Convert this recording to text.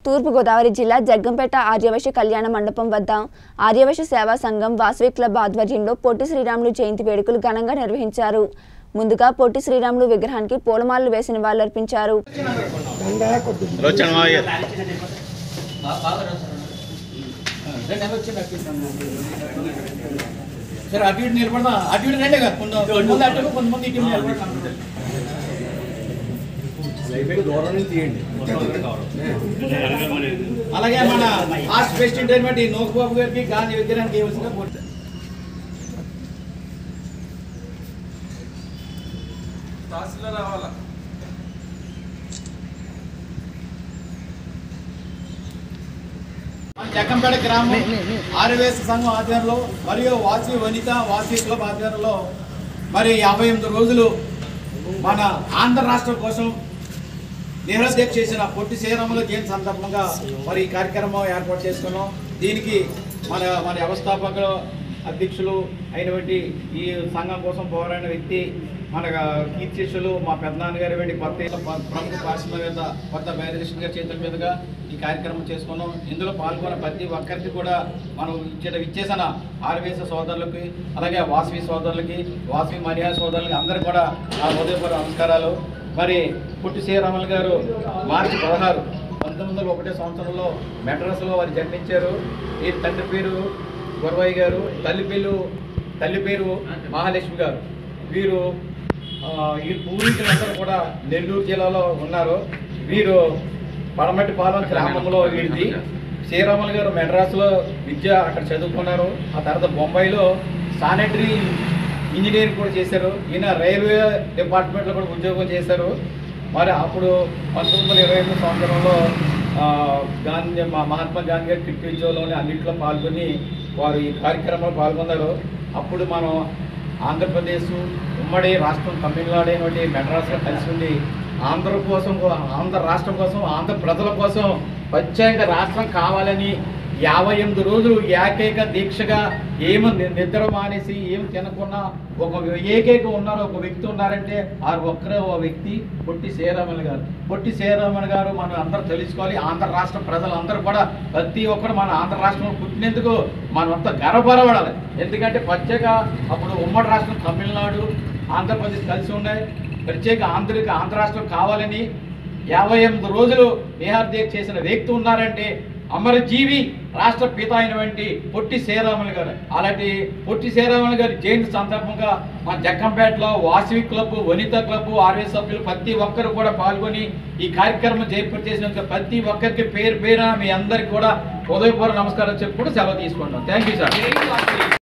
తూర్పుగోదావరి జిల్లా జగ్గంపేట ఆర్యవైశ్య కళ్యాణ మండపం వద్ద ఆర్యవైశ్య సేవా సంఘం వాసవి క్లబ్ ఆధ్వర్యంలో పొట్టి శ్రీరాములు జయంతి వేడుకలు ఘనంగా నిర్వహించారు ముందుగా పొట్టి శ్రీరాములు విగ్రహానికి పూలమాలలు వేసిన వాళ్ళర్పించారు లోచన మావయ్య సరే అటు ఇటు నిలబడదా అటు ఇటు రండి కదా కొంత కొంతమంది అటు కొంతమంది ఇటు నిలబడతాను అలాగే మన ఆర్ట్స్ ప్రెసిడెంట్ అయినటువంటి నోకుబాబు గారికి గాంధీ విగ్రహానికి ఇవ్వాల్సిన కోరిక మన జగ్గంపేట గ్రామం ఆర్యవేశ సంఘం ఆధ్వర్యంలో మరియు వాసి వనిత వాసి క్లబ్ ఆధ్వర్యంలో మరి యాభై ఎనిమిది రోజులు మన ఆంధ్ర రాష్ట్రం కోసం నిరధ్యక్ష చేసిన పొట్టి శ్రీరాముల జయంతి సందర్భంగా మరి ఈ కార్యక్రమం ఏర్పాటు చేసుకున్నాం దీనికి మన మన వ్యవస్థాపకులు అధ్యక్షులు అయినటువంటి ఈ సంఘం కోసం పోరాడిన వ్యక్తి మన కీర్తిశిష్యులు మా పెద్దనాన్న గారి వెండి కొత్త ప్రముఖ పారిశ్రామిక కొత్త బైరకృష్ణ గారి చేతుల మీదుగా ఈ కార్యక్రమం చేసుకున్నాం ఇందులో పాల్గొన్న ప్రతి ఒక్కరికి కూడా మనం ఇచ్చే ఇచ్చేసిన ఆర్వేశ సోదరులకి అలాగే వాసవి సోదరులకి వాసవి మర్యాద సోదరులకి అందరికీ కూడా ఆ హృదయపూర్వక నమస్కారాలు మరి పుట్టి శ్రీరాములు గారు మార్చి పదహారు పంతొమ్మిది వందల ఒకటే సంవత్సరంలో మెడ్రాస్లో వారు జన్మించారు ఈ తండ్రి పేరు గురవయ్య గారు తల్లి పేరు తల్లి పేరు మహాలక్ష్మి గారు వీరు ఆ, ఈ పూర్వీకులందరూ కూడా నెల్లూరు జిల్లాలో ఉన్నారు వీరు పడమటి పాలెం గ్రామంలో వీడిది శ్రీరాములు గారు మెడ్రాస్లో విద్య అక్కడ చదువుకున్నారు ఆ తర్వాత బొంబాయిలో సానిటరీ ఇంజనీరింగ్ కూడా చేశారు ఈయన రైల్వే డిపార్ట్మెంట్లో కూడా ఉద్యోగం చేశారు మరి అప్పుడు పంతొమ్మిది వందల ఇరవై ఎనిమిది సంవత్సరంలో ఆ, గాంధీ మా మహాత్మా గాంధీ గారి క్రికెట్ ఉద్యోగంలోని అన్నింటిలో పాల్గొని వారు ఈ కార్యక్రమంలో పాల్గొన్నారు అప్పుడు మనం ఆంధ్రప్రదేశ్ ఉమ్మడి రాష్ట్రం తమిళనాడు అయినటువంటి మెడ్రాస్లో కలిసి ఉండి ఆంధ్ర కోసం ఆంధ్ర రాష్ట్రం కోసం ఆంధ్ర ప్రజల కోసం ప్రత్యేక రాష్ట్రం కావాలని యాభై ఎనిమిది రోజులు ఏకైక దీక్షగా ఏమి ని- నిద్ర మానేసి ఏం తినకుండా ఒక ఏకైక ఉన్నారు ఒక వ్యక్తి ఉన్నారంటే ఆ ఒక్కరే ఓ వ్యక్తి పొట్టి శ్రీరామన్ గారు పొట్టి శ్రీరామన్ గారు మనం అందరూ తెలుసుకోవాలి ఆంధ్ర రాష్ట్ర ప్రజలందరూ కూడా ప్రతి ఒక్కరు మన ఆంధ్ర రాష్ట్రంలో పుట్టినందుకు మనం అంతా గర్వపడబడాలి ఎందుకంటే ప్రత్యేక అప్పుడు ఉమ్మడి రాష్ట్రం తమిళనాడు ఆంధ్రప్రదేశ్ కలిసి ఉన్నాయి ప్రత్యేక ఆంధ్రకి ఆంధ్ర రాష్ట్రం కావాలని యాభై ఎనిమిది రోజులు బీహార్ దీక్ష చేసిన వ్యక్తి ఉన్నారంటే అమరజీవి రాష్ట్ర పిత అయినటువంటి పొట్టి శ్రీరాములు గారు అలాంటి పొట్టి శ్రీరాములు గారి జయంతి సందర్భంగా మా జక్కంపేటలో Vasavi club Vanitha club RV సభ్యులు ప్రతి ఒక్కరు కూడా పాల్గొని ఈ కార్యక్రమం జయపూర్ చేసినందుకు ప్రతి ఒక్కరికి పేరు పేరున మీ అందరికి కూడా హృదయపూర్వక నమస్కారం చెప్పి కూడా సెలవు తీసుకుంటాం థ్యాంక్ యూ సార్